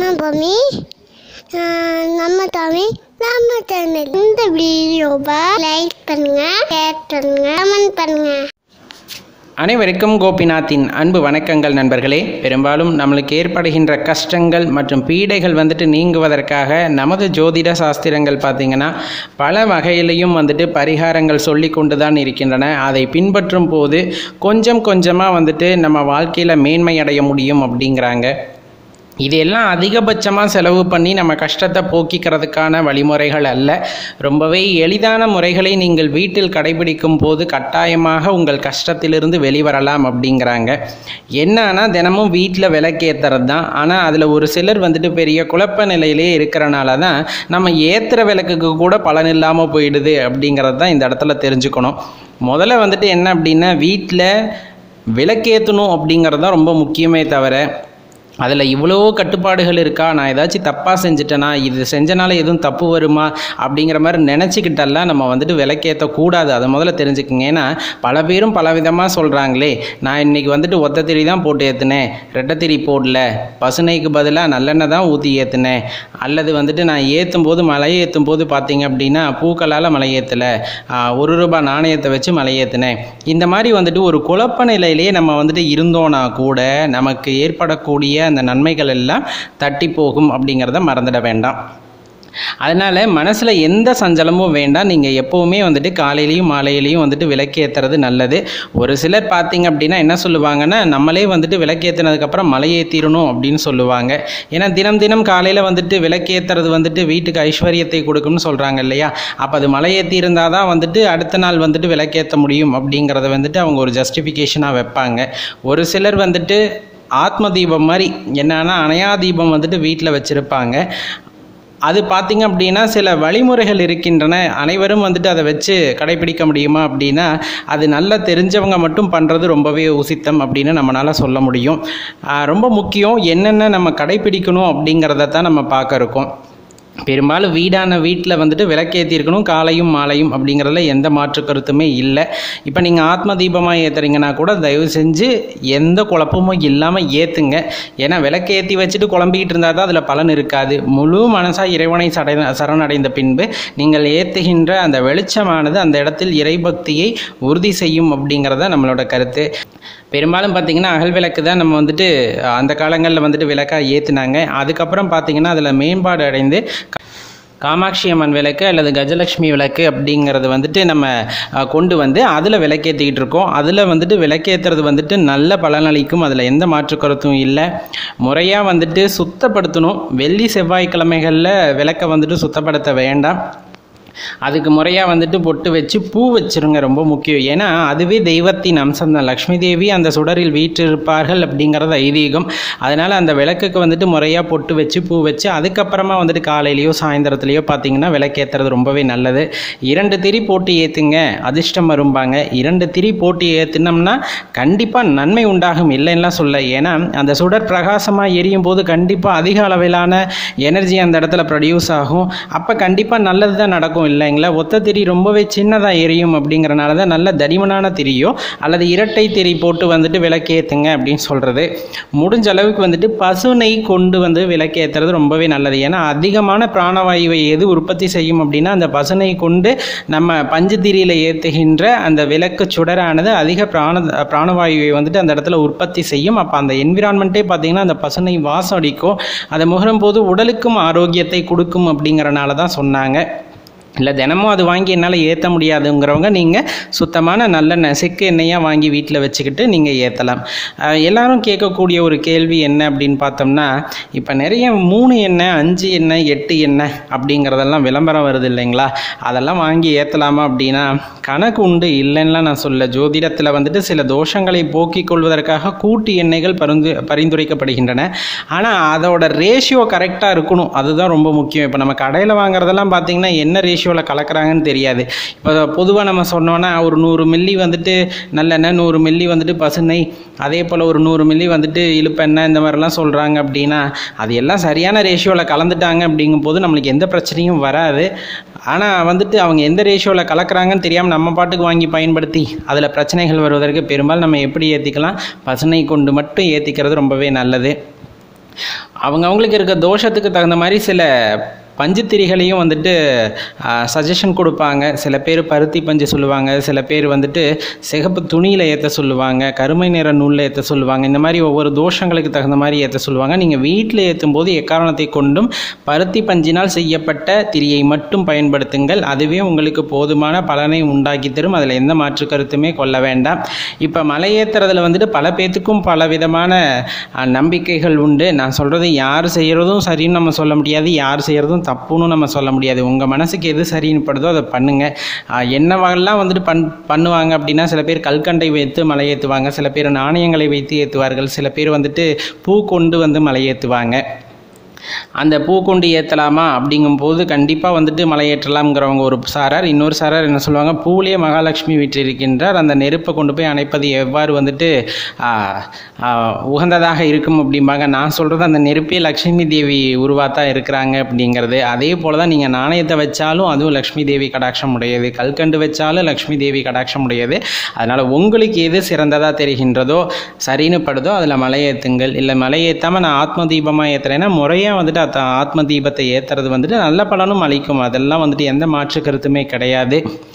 நான் பொம்மி நம்ம தமிழ் நம்ம சேனல் இந்த வீடியோவை லைக் பண்ணுங்க ஷேர் பண்ணுங்க கமெண்ட் பண்ணுங்க அனைவருக்கும் கோபிநாத்தின் அன்பு வணக்கங்கள் நண்பர்களே பெரும்பாலும் நம்மளுக்கு ஏற்படுகின்ற கஷ்டங்கள் மற்றும் பீடைகள் வந்துட்டு நீங்குவதற்காக நமது ஜோதிட சாஸ்திரங்கள் பார்த்திங்கன்னா பல வகையிலையும் வந்துட்டு பரிகாரங்கள் சொல்லி கொண்டு தான் இருக்கின்றன அதை பின்பற்றும் போது கொஞ்சம் கொஞ்சமாக வந்துட்டு நம்ம வாழ்க்கையில் மேன்மை அடைய முடியும் அப்படிங்கிறாங்க இதெல்லாம் அதிகபட்சமாக செலவு பண்ணி நம்ம கஷ்டத்தை போக்கிக்கிறதுக்கான வழிமுறைகள் அல்ல ரொம்பவே எளிதான முறைகளை நீங்கள் வீட்டில் கடைபிடிக்கும் போது கட்டாயமாக உங்கள் கஷ்டத்திலிருந்து வெளிவரலாம் அப்படிங்கிறாங்க என்னன்னா தினமும் வீட்டில் விளக்கேற்றுறது தான் ஆனால் அதில் ஒரு சிலர் வந்துட்டு பெரிய குழப்ப நிலையிலே இருக்கிறனால தான் நம்ம ஏற்றுற விளக்குக்கு கூட பலன் இல்லாமல் போயிடுது அப்படிங்கிறது தான் இந்த இடத்துல தெரிஞ்சுக்கணும் முதல்ல வந்துட்டு என்ன அப்படின்னா வீட்டில் விளக்கேற்றணும் அப்படிங்கிறது தான் ரொம்ப முக்கியமே தவிர அதில் இவ்வளோ கட்டுப்பாடுகள் இருக்கா நான் ஏதாச்சும் தப்பாக செஞ்சுட்டேனா இது செஞ்சனால எதுவும் தப்பு வருமா அப்படிங்கிற மாதிரி நினச்சிக்கிட்டெல்லாம் நம்ம வந்துட்டு விளக்கேற்றக்கூடாது அதை முதல்ல தெரிஞ்சுக்கங்க ஏன்னா பல பேரும் பல விதமாக சொல்கிறாங்களே நான் இன்றைக்கி வந்துட்டு ஒத்த திரி தான் போட்டு ஏற்றுனேன் ரெட்டத்திரி போடல பசுனைக்கு பதிலாக நல்லெண்ணெய் தான் ஊற்றி ஏற்றுனேன் அல்லது வந்துட்டு நான் ஏற்றும் போது மலை ஏற்றும் போது பார்த்தீங்க அப்படின்னா பூக்களால் மலை ஏற்றலை ஒரு ரூபாய் நாணயத்தை வச்சு மலை ஏற்றினேன் இந்த மாதிரி வந்துட்டு ஒரு குழப்ப நிலையிலேயே நம்ம வந்துட்டு இருந்தோன்னா கூட நமக்கு ஏற்படக்கூடிய அந்த நன்மைகள் எல்லாம் தட்டி போகும் அப்படிங்கிறத மறந்துட வேண்டாம் அதனால் மனசில் எந்த சஞ்சலமும் வேண்டாம் நீங்கள் எப்போவுமே வந்துட்டு காலையிலையும் மாலையிலையும் வந்துட்டு விளக்கேற்றுறது நல்லது ஒரு சிலர் பார்த்தீங்க அப்படின்னா என்ன சொல்லுவாங்கன்னா நம்மளே வந்துட்டு விளக்கேற்றினதுக்கப்புறம் மலையேற்றிடணும் அப்படின்னு சொல்லுவாங்க ஏன்னா தினம் தினம் காலையில் வந்துட்டு விளக்கேற்றுறது வந்துட்டு வீட்டுக்கு ஐஸ்வர்யத்தை கொடுக்கும்னு சொல்கிறாங்க இல்லையா அப்போ அது மலையேற்றி இருந்தால் தான் வந்துட்டு அடுத்த நாள் வந்துட்டு விளக்கேற்ற முடியும் அப்படிங்கிறத வந்துட்டு அவங்க ஒரு ஜஸ்டிஃபிகேஷனாக வைப்பாங்க ஒரு சிலர் வந்துட்டு ஆத்ம தீபம் மாதிரி என்னன்னா அணையா தீபம் வந்துட்டு வீட்டில் வச்சுருப்பாங்க அது பார்த்திங்க அப்படின்னா சில வழிமுறைகள் இருக்கின்றன அனைவரும் வந்துட்டு அதை வச்சு கடைபிடிக்க முடியுமா அப்படின்னா அது நல்லா தெரிஞ்சவங்க மட்டும் பண்ணுறது ரொம்பவே உசித்தம் அப்படின்னு நம்மளால் சொல்ல முடியும் ரொம்ப முக்கியம் என்னென்ன நம்ம கடைபிடிக்கணும் அப்படிங்கிறத தான் நம்ம பார்க்க இருக்கோம் பெரும்பாலும் வீடான வீட்டில் வந்துட்டு விளக்கேற்றிருக்கணும் காலையும் மாலையும் அப்படிங்கிறதுல எந்த மாற்று கருத்துமே இல்லை இப்போ நீங்கள் ஆத்ம தீபமாக ஏற்றுறீங்கன்னா கூட தயவு செஞ்சு எந்த குழப்பமும் இல்லாமல் ஏற்றுங்க ஏன்னா விளக்கேற்றி வச்சுட்டு குழம்பிக்கிட்டு இருந்தால் தான் அதில் பலன் இருக்காது முழு மனசாக இறைவனை சடை சரணடைந்த பின்பு நீங்கள் ஏற்றுகின்ற அந்த வெளிச்சமானது அந்த இடத்தில் இறைபக்தியை உறுதி செய்யும் அப்படிங்கிறத நம்மளோட கருத்து பெரும்பாலும் பார்த்திங்கன்னா அகல் விளக்கு தான் நம்ம வந்துட்டு அந்த காலங்களில் வந்துட்டு விளக்காக ஏற்றுனாங்க அதுக்கப்புறம் பார்த்திங்கன்னா அதில் மேம்பாடு அடைந்து காமாட்சி அம்மன் விளக்கு அல்லது கஜலட்சுமி விளக்கு அப்படிங்கிறது வந்துட்டு நம்ம கொண்டு வந்து அதில் விளக்கேற்றிக்கிட்டு இருக்கோம் அதில் வந்துட்டு விளக்கேற்றுறது வந்துட்டு நல்ல பலனளிக்கும் அதில் எந்த மாற்று கருத்தும் இல்லை முறையாக வந்துட்டு சுத்தப்படுத்தணும் வெள்ளி செவ்வாய்க்கிழமைகளில் விளக்கை வந்துட்டு சுத்தப்படுத்த வேண்டாம் அதுக்கு முறையாக வந்துட்டு பொட்டு வச்சு பூ வச்சிருங்க ரொம்ப முக்கியம் ஏன்னா அதுவே தெய்வத்தின் அம்சம் தான் லக்ஷ்மி தேவி அந்த சுடரில் வீற்றிருப்பார்கள் அப்படிங்கிறது ஐதீகம் அதனால் அந்த விளக்குக்கு வந்துட்டு முறையாக பொட்டு வச்சு பூ வச்சு அதுக்கப்புறமா வந்துட்டு காலையிலையோ சாயந்தரத்துலையோ பார்த்தீங்கன்னா விளக்கேற்றுறது ரொம்பவே நல்லது இரண்டு திரி போட்டு ஏற்றுங்க அதிர்ஷ்டம் வரும்பாங்க இரண்டு திரி போட்டு ஏற்றினோம்னா கண்டிப்பாக நன்மை உண்டாகும் இல்லைன்னா சொல்ல ஏன்னா அந்த சுடர் பிரகாசமாக எரியும் போது கண்டிப்பாக அதிக அளவிலான எனர்ஜி அந்த இடத்துல ப்ரொடியூஸ் ஆகும் அப்போ கண்டிப்பாக நல்லது தான் நடக்கும் இல்லைங்களா ஒத்த திரி ரொம்பவே சின்னதாக எரியும் அப்படிங்கிறனால தான் நல்ல தடிமனான திரியோ அல்லது இரட்டை திரி போட்டு வந்துட்டு விளக்கேற்றுங்க அப்படின்னு சொல்கிறது முடிஞ்ச அளவுக்கு வந்துட்டு பசு நெய் கொண்டு வந்து விளக்கேற்றுறது ரொம்பவே நல்லது ஏன்னா அதிகமான பிராணவாயுவை எது உற்பத்தி செய்யும் அப்படின்னா அந்த பசுனை கொண்டு நம்ம பஞ்சு திரியில் ஏற்றுகின்ற அந்த விளக்கு சுடரானது அதிக பிராண பிராணவாயுவை வந்துட்டு அந்த இடத்துல உற்பத்தி செய்யும் அப்போ அந்த என்விரான்மெண்ட்டே பார்த்திங்கன்னா அந்த பசுனை வாசம் அடிக்கும் அதை முகரும் போது உடலுக்கும் ஆரோக்கியத்தை கொடுக்கும் அப்படிங்கிறனால தான் சொன்னாங்க இல்லை தினமும் அது வாங்கி என்னால் ஏற்ற முடியாதுங்கிறவங்க நீங்கள் சுத்தமான நல்லெண்ணெய் செக்கு எண்ணெயாக வாங்கி வீட்டில் வச்சுக்கிட்டு நீங்கள் ஏற்றலாம் எல்லாரும் கேட்கக்கூடிய ஒரு கேள்வி என்ன அப்படின்னு பார்த்தோம்னா இப்போ நிறைய மூணு எண்ணெய் அஞ்சு எண்ணெய் எட்டு எண்ணெய் அப்படிங்கிறதெல்லாம் விளம்பரம் வருது இல்லைங்களா அதெல்லாம் வாங்கி ஏற்றலாமா அப்படின்னா கணக்கு உண்டு இல்லைன்னா நான் சொல்ல ஜோதிடத்தில் வந்துட்டு சில தோஷங்களை போக்கிக் கொள்வதற்காக கூட்டு எண்ணெய்கள் பரிந்து பரிந்துரைக்கப்படுகின்றன ஆனால் அதோட ரேஷியோ கரெக்டாக இருக்கணும் அதுதான் ரொம்ப முக்கியம் இப்போ நம்ம கடையில் வாங்குறதெல்லாம் பார்த்தீங்கன்னா என்ன ரேஷியோ ரேஷியோவில் கலக்கிறாங்கன்னு தெரியாது இப்போ பொதுவாக நம்ம சொன்னோன்னா ஒரு நூறு மில்லி வந்துட்டு நல்லெண்ணெய் நூறு மில்லி வந்துட்டு பசுனை அதே போல் ஒரு நூறு மில்லி வந்துட்டு இழுப்பெண்ணெய் இந்த மாதிரிலாம் சொல்கிறாங்க அப்படின்னா அது எல்லாம் சரியான ரேஷியோவில் கலந்துட்டாங்க அப்படிங்கும் போது நம்மளுக்கு எந்த பிரச்சனையும் வராது ஆனால் வந்துட்டு அவங்க எந்த ரேஷியோவில் கலக்கிறாங்கன்னு தெரியாமல் நம்ம பாட்டுக்கு வாங்கி பயன்படுத்தி அதில் பிரச்சனைகள் வருவதற்கு பெரும்பாலும் நம்ம எப்படி ஏற்றிக்கலாம் பசுனை கொண்டு மட்டும் ஏற்றிக்கிறது ரொம்பவே நல்லது அவங்க அவங்களுக்கு இருக்க தோஷத்துக்கு தகுந்த மாதிரி சில பஞ்சுத்திரிகளையும் வந்துட்டு சஜஷன் கொடுப்பாங்க சில பேர் பருத்தி பஞ்சு சொல்லுவாங்க சில பேர் வந்துட்டு சிகப்பு துணியில் ஏற்ற சொல்லுவாங்க கருமை நிற நூலில் ஏற்ற சொல்லுவாங்க இந்த மாதிரி ஒவ்வொரு தோஷங்களுக்கு தகுந்த மாதிரி ஏற்ற சொல்லுவாங்க நீங்கள் வீட்டில் ஏற்றும் போது எக்காரணத்தை கொண்டும் பருத்தி பஞ்சினால் செய்யப்பட்ட திரியை மட்டும் பயன்படுத்துங்கள் அதுவே உங்களுக்கு போதுமான பலனை உண்டாக்கி தரும் அதில் எந்த மாற்று கருத்துமே கொள்ள வேண்டாம் இப்போ மலை ஏற்றுறதுல வந்துட்டு பல பேத்துக்கும் பல விதமான அஹ், நம்பிக்கைகள் உண்டு நான் சொல்கிறது யார் செய்கிறதும் சரின்னு நம்ம சொல்ல முடியாது யார் செய்கிறதும் தப்புன்னு நம்ம சொல்ல முடியாது உங்கள் மனசுக்கு எது சரின்னு படுதோ அதை பண்ணுங்கள் என்னவெல்லாம் வந்துட்டு பண் பண்ணுவாங்க அப்படின்னா சில பேர் கல்கண்டை வைத்து மலை ஏற்றுவாங்க சில பேர் நாணயங்களை வைத்து ஏற்றுவார்கள் சில பேர் வந்துட்டு பூ கொண்டு வந்து மலை ஏற்றுவாங்க அந்த பூ கொண்டு ஏற்றலாமா அப்படிங்கும்போது கண்டிப்பாக வந்துட்டு மலை ஏற்றலாம்ங்கிறவங்க ஒரு சாரார் இன்னொரு சாரார் என்ன சொல்லுவாங்க பூவிலே மகாலட்சுமி வீற்றிருக்கின்றார் அந்த நெருப்பை கொண்டு போய் அணைப்பது எவ்வாறு வந்துட்டு ஆ, ஆ, உகந்ததாக இருக்கும் அப்படிம்பாங்க நான் சொல்கிறது அந்த நெருப்பே லக்ஷ்மி தேவி உருவாத்தான் இருக்கிறாங்க அப்படிங்கிறது அதே போல் தான் நீங்கள் நாணயத்தை வச்சாலும் அதுவும் லக்ஷ்மி தேவி கடாட்சம் உடையது கல்கண்டு வச்சாலும் லக்ஷ்மி தேவி கடாட்சம் உடையது அதனால் உங்களுக்கு எது சிறந்ததாக தெரிகின்றதோ சரின்னு படுதோ அதில் மலையேற்றுங்கள் இல்லை மலையேற்றாமல் நான் ஆத்ம தீபமாக ஏற்றுறேன்னா முறையாக வந்துட்டு அந்த ஆத்ம தீபத்தை ஏற்றுறது வந்துட்டு நல்ல பலனும் அளிக்கும் அதெல்லாம் வந்துட்டு எந்த மாற்று கருத்துமே கிடையாது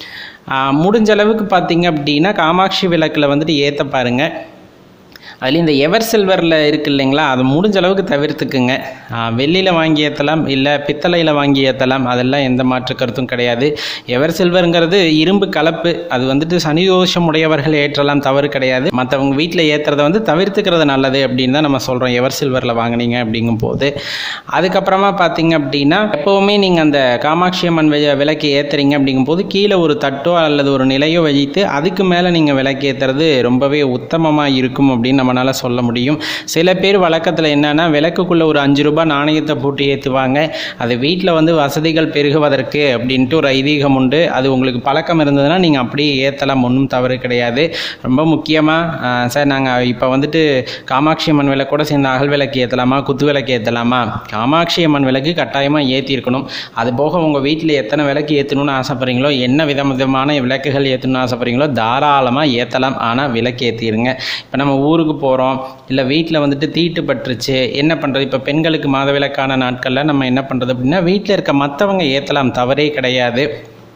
ஆஹ் முடிஞ்ச அளவுக்கு பார்த்தீங்க அப்படின்னா காமாட்சி விளக்கில் வந்துட்டு ஏற்ற பாருங்கள் அதுலேயும் இந்த எவர் சில்வரில் இருக்கு இல்லைங்களா அதை முடிஞ்ச அளவுக்கு தவிர்த்துக்குங்க வெள்ளியில் வாங்கி ஏற்றலாம் இல்லை பித்தளையில் வாங்கி ஏற்றலாம் அதெல்லாம் எந்த மாற்று கருத்தும் கிடையாது எவர் சில்வருங்கிறது இரும்பு கலப்பு அது வந்துட்டு சனி தோஷம் உடையவர்கள் ஏற்றலாம் தவறு கிடையாது மற்றவங்க வீட்டில் ஏற்றுறத வந்து தவிர்த்துக்கிறது நல்லது அப்படின்னு தான் நம்ம சொல்கிறோம் எவர் சில்வரில் வாங்குனீங்க அப்படிங்கும் போது அதுக்கப்புறமா பார்த்தீங்க அப்படின்னா எப்போவுமே நீங்கள் அந்த காமாட்சி அம்மன் வி- விளக்கு ஏற்றுறீங்க அப்படிங்கும்போது கீழே ஒரு தட்டோ அல்லது ஒரு நிலையோ வைத்து அதுக்கு மேலே நீங்கள் விளக்கு ஏற்றுறது ரொம்பவே உத்தமமாக இருக்கும் அப்படின்னு நம்மளால சொல்ல முடியும் சில பேர் வழக்கத்தில் என்னன்னா விளக்குக்குள்ளே ஒரு அஞ்சு ரூபாய் நாணயத்தை போட்டு ஏற்றுவாங்க அது வீட்டில் வந்து வசதிகள் பெருகுவதற்கு அப்படின்ட்டு ஒரு ஐதீகம் உண்டு அது உங்களுக்கு பழக்கம் இருந்ததுன்னா நீங்கள் அப்படியே ஏற்றலாம் ஒன்றும் தவறு கிடையாது ரொம்ப முக்கியமாக சார் நாங்கள் இப்போ வந்துட்டு காமாட்சி அம்மன் விளக்கு கூட சேர்ந்து அகல் விளக்கு ஏற்றலாமா குத்து விளக்கு ஏற்றலாமா காமாட்சி அம்மன் விளக்கு கட்டாயமாக ஏற்றிருக்கணும் அது போக உங்கள் வீட்டில் எத்தனை விளக்கு ஏற்றணும்னு ஆசைப்படுறீங்களோ என்ன வித விதமான விளக்குகள் ஏற்றணும்னு ஆசைப்படுறீங்களோ தாராளமாக ஏற்றலாம் ஆனால் விளக்கு ஏற்றிடுங்க இப்போ நம்ம ஊருக்கு போகிறோம் இல்லை வீட்டில் வந்துட்டு தீட்டு பட்டுருச்சு என்ன பண்ணுறது இப்போ பெண்களுக்கு மாதவிலக்கான நாட்களில் நம்ம என்ன பண்ணுறது அப்படின்னா வீட்டில் இருக்க மற்றவங்க ஏற்றலாம் தவறே கிடையாது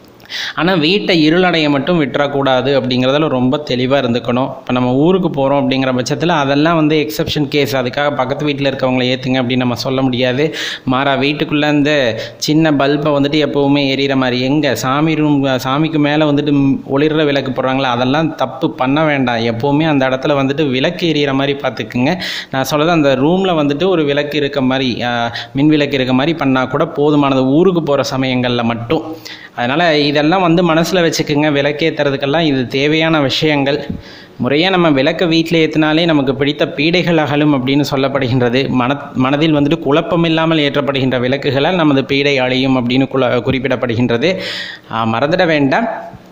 ஆனால் வீட்டை இருளடைய மட்டும் விட்டுறக்கூடாது அப்படிங்கிறதுல ரொம்ப தெளிவாக இருந்துக்கணும் இப்போ நம்ம ஊருக்கு போகிறோம் அப்படிங்கிற பட்சத்தில் அதெல்லாம் வந்து எக்ஸப்ஷன் கேஸ் அதுக்காக பக்கத்து வீட்டில் இருக்கவங்கள ஏற்றுங்க அப்படின்னு நம்ம சொல்ல முடியாது மாறா வீட்டுக்குள்ளே இந்த சின்ன பல்பை வந்துட்டு எப்போவுமே எரியிற மாதிரி எங்கே சாமி ரூம் சாமிக்கு மேலே வந்துட்டு ம், ஒளிர்ற விளக்கு போடுறாங்களா அதெல்லாம் தப்பு பண்ண வேண்டாம் எப்போவுமே அந்த இடத்துல வந்துட்டு விளக்கு எரியிற மாதிரி பார்த்துக்குங்க நான் சொல்கிறது அந்த ரூமில் வந்துட்டு ஒரு விளக்கு இருக்க மாதிரி ஆஹ், மின் விளக்கு இருக்க மாதிரி பண்ணால் கூட போதுமானது ஊருக்கு போகிற சமயங்களில் மட்டும் அதனால் இதெல்லாம் வந்து மனசில் வச்சுக்கோங்க விளக்கேற்றுறதுக்கெல்லாம் இது தேவையான விஷயங்கள் முறையாக நம்ம விளக்க வீட்டில் ஏற்றினாலே நமக்கு பிடித்த பீடைகள் அகலும் அப்படின்னு சொல்லப்படுகின்றது மன மனதில் வந்துட்டு குழப்பம் இல்லாமல் ஏற்றப்படுகின்ற விளக்குகளால் நமது பீடை அழியும் அப்படின்னு குல குறிப்பிடப்படுகின்றது ஆஹ் மறந்துட வேண்டாம்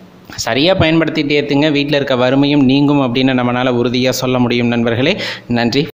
சரியாக பயன்படுத்திட்டு ஏற்றுங்க வீட்டில் இருக்க வறுமையும் நீங்கும் அப்படின்னு நம்மளால் உறுதியாக சொல்ல முடியும் நண்பர்களே நன்றி